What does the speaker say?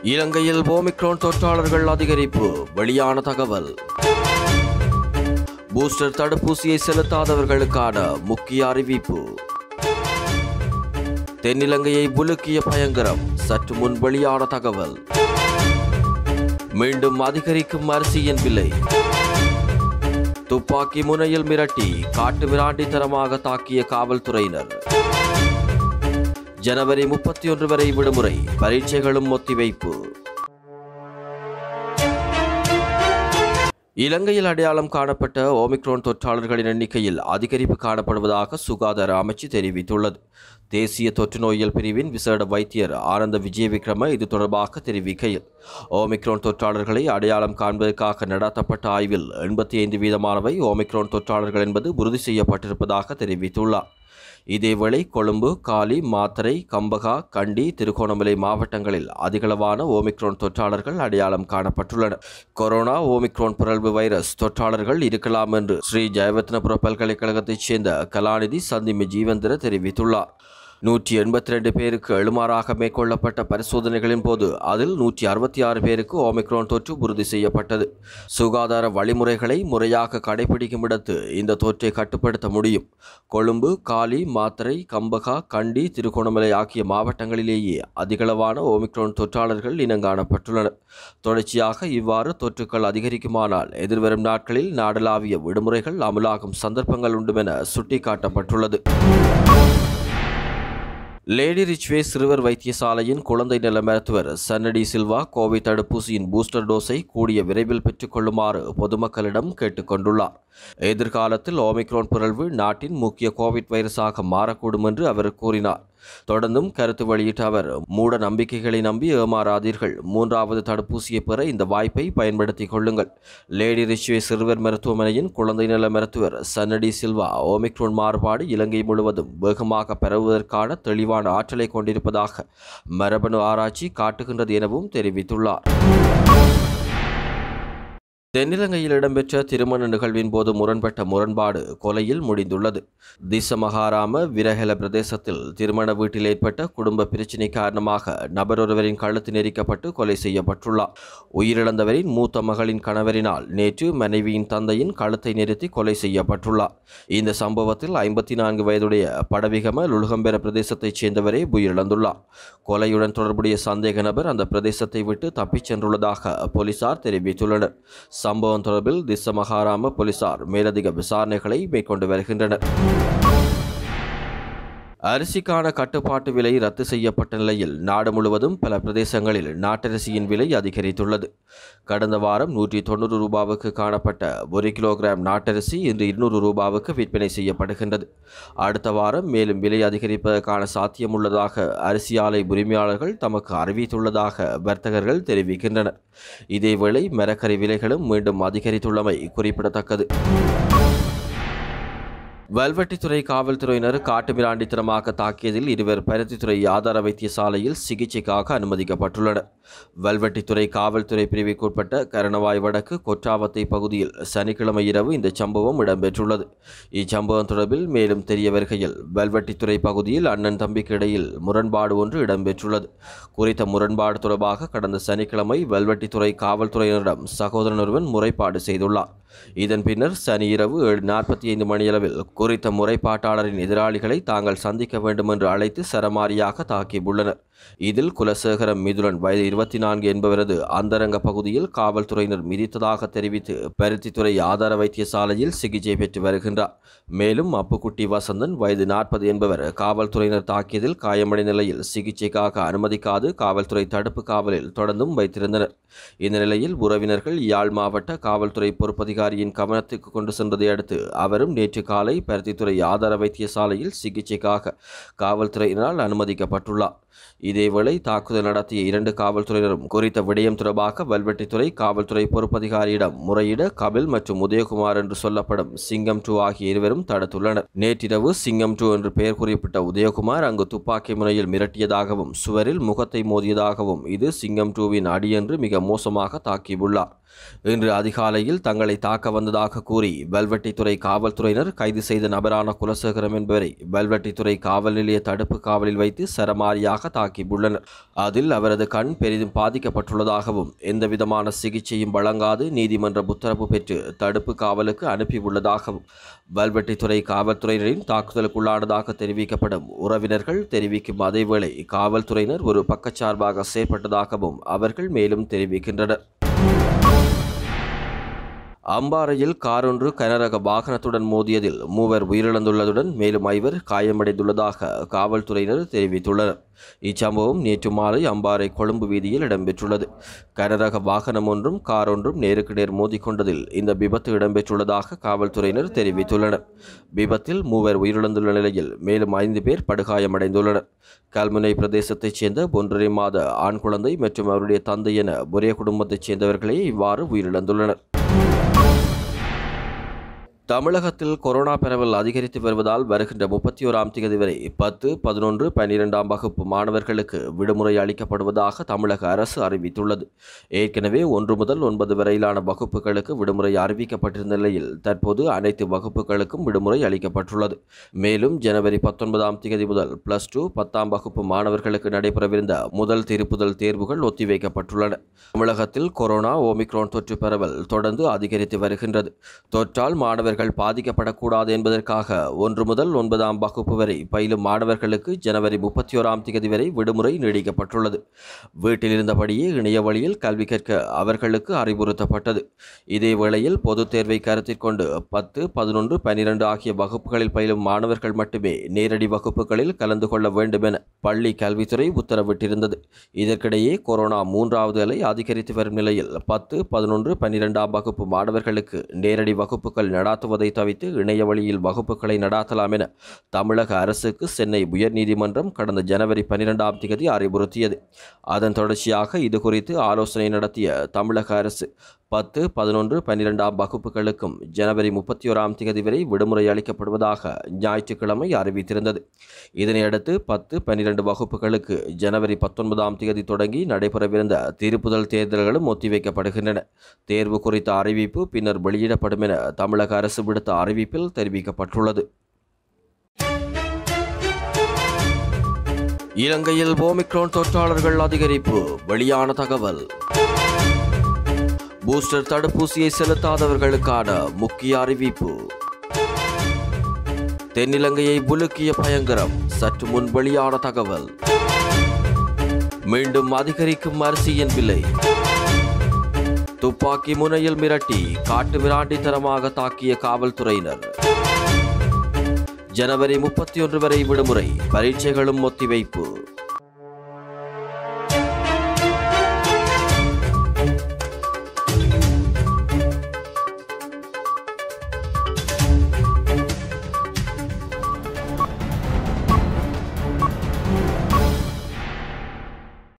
இலங்கையில் ஓமிக்ரோன் தொற்றாளர்கள் அதிகரிப்பு வெளியான தகவல் பூஸ்டர் தடுப்பூசியை செலுத்தாதவர்களுக்கான முக்கிய அறிவிப்பு தென்னிலங்கையை உலுக்கிய பயங்கரம் சற்று முன் வெளியான தகவல் மீண்டும் அதிகரிக்கும் அரிசியின் விலை துப்பாக்கி முனையில் மிரட்டி காட்டு மிராண்டித்தனமாக தாக்கிய காவல்துறையினர் ஜனவரி முப்பத்தி ஒன்று வரை விடுமுறை பரீட்சைகளும் ஒத்திவைப்பு இலங்கையில் அடையாளம் காணப்பட்ட ஓமிக்ரோன் தொற்றாளர்களின் எண்ணிக்கையில் அதிகரிப்பு காணப்படுவதாக சுகாதார அமைச்சு தெரிவித்துள்ளது தேசிய தொற்று நோயியல் பிரிவின் விசேட வைத்தியர் ஆனந்த விஜயவிக்ரம இது தொடர்பாக தெரிவிக்கையில் ஓமிக்ரோன் தொற்றாளர்களை அடையாளம் காண்பதற்காக நடத்தப்பட்ட ஆய்வில் எண்பத்தி ஐந்து வீதமானவை ஓமிக்ரோன் தொற்றாளர்கள் என்பது உறுதி செய்யப்பட்டிருப்பதாக தெரிவித்துள்ளார் இதேவேளை கொழும்பு காலி மாத்தறை கம்பகா கண்டி திருகோணமலை மாவட்டங்களில் அதிகளவான ஓமிக்ரோன் தொற்றாளர்கள் அடையாளம் காணப்பட்டுள்ளனர் கொரோனா ஓமிக்ரோன் பிறழ்வு வைரஸ் தொற்றாளர்கள் இருக்கலாம் என்று ஸ்ரீ ஜெயவத்னபுர பல்கலைக்கழகத்தைச் சேர்ந்த கலாநிதி சந்திமி ஜீவந்திர தெரிவித்துள்ளார் நூற்றி எண்பத்தி ரெண்டு பேருக்கு எழுமாறாக மேற்கொள்ளப்பட்ட பரிசோதனைகளின் போது அதில் நூற்றி அறுபத்தி ஆறு பேருக்கு ஓமிக்ரோன் தொற்று உறுதி செய்யப்பட்டது சுகாதார வழிமுறைகளை முறையாக கடைபிடிக்கும் இடத்து இந்த தொற்றை கட்டுப்படுத்த முடியும் கொழும்பு காலி மாத்தறை கம்பகா கண்டி திருகோணமலை ஆகிய மாவட்டங்களிலேயே அதிகளவான ஓமிக்ரோன் தொற்றாளர்கள் இனங்காணப்பட்டுள்ளனர் தொடர்ச்சியாக இவ்வாறு தொற்றுக்கள் அதிகரிக்குமானால் எதிர்வரும் நாட்களில் நாடளாவிய விடுமுறைகள் அமலாகும் சந்தர்ப்பங்கள் உண்டும் என சுட்டிக்காட்டப்பட்டுள்ளது லேடி ரிச்வே சிறுவர் வைத்தியசாலையின் குழந்தை நல மருத்துவர் சன்னடி சில்வா கோவிட் தடுப்பூசியின் பூஸ்டர் டோஸை கூடிய விரைவில் பெற்றுக்கொள்ளுமாறு பொதுமக்களிடம் கேட்டுக்கொண்டுள்ளார் எதிர்காலத்தில் ஓமிக்ரோன் பிறழ்வு நாட்டின் முக்கிய கோவிட் வைரஸாக மாறக்கூடும் என்று அவர் கூறினார் தொடர்ந்தும் கருத்து வெளியிட்ட அவர் மூட நம்பிக்கைகளை நம்பி ஏமாறாதீர்கள் மூன்றாவது தடுப்பூசியை பெற இந்த வாய்ப்பை பயன்படுத்திக் கொள்ளுங்கள் லேடி ரிச்வே சிறுவர் மருத்துவமனையின் குழந்தை நல மருத்துவர் சன்னடி சில்வா ஓமிக்ரோன் மாறுபாடு இலங்கை முழுவதும் வேகமாக பரவுவதற்கான தெளிவான ஆற்றலை கொண்டிருப்பதாக மரபணு ஆராய்ச்சி காட்டுகின்றது எனவும் தெரிவித்துள்ளார் தென்னிலங்கையில் இடம்பெற்ற திருமண நிகழ்வின் போது முரண்பட்ட முரண்பாடு கொலையில் முடிந்துள்ளது திசமகாராம விரஹெல பிரதேசத்தில் திருமண வீட்டில் ஏற்பட்ட குடும்ப பிரச்சினை காரணமாக நபரொருவரின் கழுத்து நெரிக்கப்பட்டு கொலை செய்யப்பட்டுள்ளார் உயிரிழந்தவரின் மூத்த மகளின் கணவரினால் நேற்று மனைவியின் தந்தையின் கழுத்தை நிறுத்தி கொலை செய்யப்பட்டுள்ளார் இந்த சம்பவத்தில் ஐம்பத்தி நான்கு வயதுடைய படவிகம லுலுகம்பெர பிரதேசத்தைச் சேர்ந்தவரே உயிரிழந்துள்ளார் கொலையுடன் தொடர்புடைய சந்தேக நபர் அந்த பிரதேசத்தை விட்டு தப்பிச் சென்றுள்ளதாக போலீசார் தெரிவித்துள்ளனர் சம்பவம் தொடர்பில் திஸ்ஸ மகாராம போலீசார் மேலதிக விசாரணைகளை மேற்கொண்டு வருகின்றனர் அரிசிக்கான கட்டுப்பாட்டு விலை ரத்து செய்யப்பட்ட நிலையில் நாடு முழுவதும் பல பிரதேசங்களில் நாட்டரிசியின் விலை அதிகரித்துள்ளது கடந்த வாரம் நூற்றி தொண்ணூறு ரூபாவுக்கு காணப்பட்ட ஒரு கிலோகிராம் நாட்டரிசி இன்று இருநூறு ரூபாவுக்கு விற்பனை செய்யப்படுகின்றது அடுத்த வாரம் மேலும் விலை அதிகரிப்பதற்கான சாத்தியம் உள்ளதாக அரிசி ஆலை உரிமையாளர்கள் தமக்கு அறிவித்துள்ளதாக வர்த்தகர்கள் தெரிவிக்கின்றனர் இதேவேளை மரக்கறி விலைகளும் மீண்டும் அதிகரித்துள்ளமை குறிப்பிடத்தக்கது வல்வெட்டித்துறை காவல்துறையினர் காட்டுமிராண்டித்தனமாக தாக்கியதில் இருவர் பருத்தித்துறை ஆதார வைத்தியசாலையில் சிகிச்சைக்காக அனுமதிக்கப்பட்டுள்ளனர் வல்வெட்டித்துறை காவல்துறை பிரிவுக்குட்பட்ட கரணவாய் வடக்கு கொற்றாவத்தை பகுதியில் சனிக்கிழமை இரவு இந்த சம்பவம் இடம்பெற்றுள்ளது இச்சம்பவம் தொடர்பில் மேலும் தெரிய வருகையில் வல்வெட்டித்துறை பகுதியில் அண்ணன் தம்பிக்கு இடையில் முரண்பாடு ஒன்று இடம்பெற்றுள்ளது குறித்த முரண்பாடு தொடர்பாக கடந்த சனிக்கிழமை வல்வெட்டித்துறை காவல்துறையினரிடம் சகோதரன் ஒருவன் முறைப்பாடு செய்துள்ளார் இதன் பின்னர் சனி இரவு ஏழு நாற்பத்தி ஐந்து மணியளவில் குறித்த முறைப்பாட்டாளரின் எதிராளிகளை தாங்கள் சந்திக்க வேண்டும் என்று அழைத்து சரமாரியாக தாக்கியுள்ளனர் இதில் குலசேகரம் மிதுரன் வயது இருபத்தி நான்கு என்பவரது அந்தரங்க பகுதியில் காவல்துறையினர் மிதித்ததாக தெரிவித்து பருத்தித்துறை ஆதார வைத்தியசாலையில் சிகிச்சை பெற்று வருகின்றார் மேலும் அப்புக்குட்டி வசந்தன் வயது நாற்பது என்பவர் காவல்துறையினர் தாக்கியதில் காயமடைந்த நிலையில் சிகிச்சைக்காக அனுமதிக்காது காவல்துறை தடுப்பு காவலில் தொடர்ந்தும் வைத்திருந்தனர் இந்த நிலையில் உறவினர்கள் யாழ் மாவட்ட காவல்துறை பொறுப்பதிகாரியின் கவனத்துக்கு கொண்டு சென்றதை அடுத்து அவரும் நேற்று காலை பருத்தித்துறை ஆதார வைத்தியசாலையில் சிகிச்சைக்காக காவல்துறையினரால் அனுமதிக்கப்பட்டுள்ளார் இதேவேளை தாக்குதல் நடத்திய இரண்டு காவல்துறையினரும் குறித்த விடயம் தொடர்பாக வல்வெட்டித்துறை காவல்துறை பொறுப்பதிகாரியிடம் முறையிட கபில் மற்றும் உதயகுமார் என்று சொல்லப்படும் சிங்கம் டூ ஆகிய இருவரும் தடுத்துள்ளனர் நேற்றிரவு சிங்கம் டூ என்று பெயர் குறிப்பிட்ட உதயகுமார் அங்கு துப்பாக்கி முனையில் மிரட்டியதாகவும் சுவரில் முகத்தை மோதியதாகவும் இது சிங்கம் டூவின் அடி என்று மிக மோசமாக தாக்கியுள்ளார் இன்று அதிகாலையில் தங்களை தாக்க வந்ததாக கூறி வெல்வெட்டித்துறை காவல்துறையினர் கைது செய்த நபரான குலசேகரம் என்பவரை வெல்வெட்டித்துறை காவல் நிலைய தடுப்பு காவலில் வைத்து சரமாரியாக தாக்கியுள்ளனர் அதில் அவரது கண் பெரிதும் பாதிக்கப்பட்டுள்ளதாகவும் எந்தவிதமான சிகிச்சையும் வழங்காது நீதிமன்ற உத்தரவு பெற்று தடுப்பு காவலுக்கு அனுப்பியுள்ளதாகவும் வெல்வெட்டித்துறை காவல்துறையினரின் தாக்குதலுக்குள்ளானதாக தெரிவிக்கப்படும் உறவினர்கள் தெரிவிக்கும் அதேவேளை காவல்துறையினர் ஒரு பக்கச்சார்பாக செயற்பட்டதாகவும் அவர்கள் மேலும் தெரிவிக்கின்றனர் அம்பாறையில் காரொன்று கனரக வாகனத்துடன் மோதியதில் மூவர் உயிரிழந்துள்ளதுடன் மேலும் ஐவர் காயமடைந்துள்ளதாக காவல்துறையினர் தெரிவித்துள்ளனர் இச்சம்பவம் நேற்று மாலை அம்பாறை கொழும்பு வீதியில் இடம்பெற்றுள்ளது கனரக வாகனம் ஒன்றும் கார் ஒன்றும் நேருக்கு நேர் மோதிக்கொண்டதில் இந்த விபத்து இடம்பெற்றுள்ளதாக காவல்துறையினர் தெரிவித்துள்ளனர் விபத்தில் மூவர் உயிரிழந்துள்ள நிலையில் மேலும் ஐந்து பேர் படுகாயமடைந்துள்ளனர் கல்முனை பிரதேசத்தைச் சேர்ந்த ஒன்றரை மாத ஆண் குழந்தை மற்றும் அவருடைய தந்தை என ஒரே குடும்பத்தைச் சேர்ந்தவர்களே இவ்வாறு உயிரிழந்துள்ளனர் தமிழகத்தில் கொரோனா பரவல் அதிகரித்து வருவதால் வருகின்ற முப்பத்தி ஓராம் தேதி வரை பத்து பதினொன்று பன்னிரெண்டாம் வகுப்பு மாணவர்களுக்கு விடுமுறை அளிக்கப்படுவதாக தமிழக அரசு அறிவித்துள்ளது ஏற்கனவே ஒன்று முதல் ஒன்பது வரையிலான வகுப்புகளுக்கு விடுமுறை அறிவிக்கப்பட்டிருந்த நிலையில் தற்போது அனைத்து வகுப்புகளுக்கும் விடுமுறை அளிக்கப்பட்டுள்ளது மேலும் ஜனவரி பத்தொன்பதாம் தேதி முதல் பிளஸ் டூ பத்தாம் வகுப்பு மாணவர்களுக்கு நடைபெறவிருந்த முதல் திருப்புதல் தேர்வுகள் ஒத்திவைக்கப்பட்டுள்ளன தமிழகத்தில் கொரோனா ஓமிக்ரான் தொற்று பரவல் தொடர்ந்து அதிகரித்து வருகின்றது தொற்றால் மாணவர்கள் பாதிக்கப்படக்கூடாது என்பதற்காக ஒன்று முதல் ஒன்பதாம் வகுப்பு வரை பயிலும் மாணவர்களுக்கு ஜனவரி முப்பத்தி ஓராம் தேதி வரை விடுமுறை நீடிக்கப்பட்டுள்ளது வீட்டில் இருந்தபடியே இணைய வழியில் கல்வி கற்க அவர்களுக்கு அறிவுறுத்தப்பட்டது இதே வேளையில் பொதுத் தேர்வை கருத்தில் கொண்டு பத்து பதினொன்று பனிரெண்டு ஆகிய வகுப்புகளில் பயிலும் மாணவர்கள் மட்டுமே நேரடி வகுப்புகளில் கலந்து கொள்ள வேண்டும் என பள்ளி கல்வித்துறை உத்தரவிட்டிருந்தது இதற்கிடையே கொரோனா மூன்றாவது அலை அதிகரித்து வரும் நிலையில் பத்து பதினொன்று பன்னிரெண்டாம் வகுப்பு மாணவர்களுக்கு நேரடி வகுப்புகள் நடாத்துவதை தவிர்த்து இணைய வழியில் வகுப்புகளை நடாத்தலாம் என தமிழக அரசுக்கு சென்னை உயர்நீதிமன்றம் கடந்த ஜனவரி பன்னிரெண்டாம் தேதி அறிவுறுத்தியது அதன் தொடர்ச்சியாக இது குறித்து ஆலோசனை நடத்திய தமிழக அரசு பத்து பதினொன்று பன்னிரெண்டாம் வகுப்புகளுக்கும் ஜனவரி முப்பத்தி ஓராம் தேதி வரை விடுமுறை அளிக்கப்படுவதாக ஞாயிற்றுக்கிழமை அறிவித்திருந்தது இதனையடுத்து பத்து பன்னிரண்டு வகுப்புகளுக்கு ஜனவரி பத்தொன்பதாம் தேதி தொடங்கி நடைபெறவிருந்த திருப்புதல் தேர்தல்களும் ஒத்திவைக்கப்படுகின்றன தேர்வு குறித்த அறிவிப்பு பின்னர் வெளியிடப்படும் என தமிழக அரசு விடுத்த அறிவிப்பில் தெரிவிக்கப்பட்டுள்ளது இலங்கையில் ஓமிக்ரான் தொற்றாளர்கள் அதிகரிப்பு வெளியான தகவல் பூஸ்டர் தடுப்பூசியை செலுத்தாதவர்களுக்கான முக்கிய அறிவிப்பு தென்னிலங்கையை உலுக்கிய பயங்கரம் சற்று முன் வெளியான தகவல் மீண்டும் அதிகரிக்கும் அரிசியின் விலை துப்பாக்கி முனையில் மிரட்டி காட்டு மிராண்டித்தனமாக தாக்கிய காவல்துறையினர் ஜனவரி முப்பத்தி ஒன்று வரை விடுமுறை பரீட்சைகளும் ஒத்திவைப்பு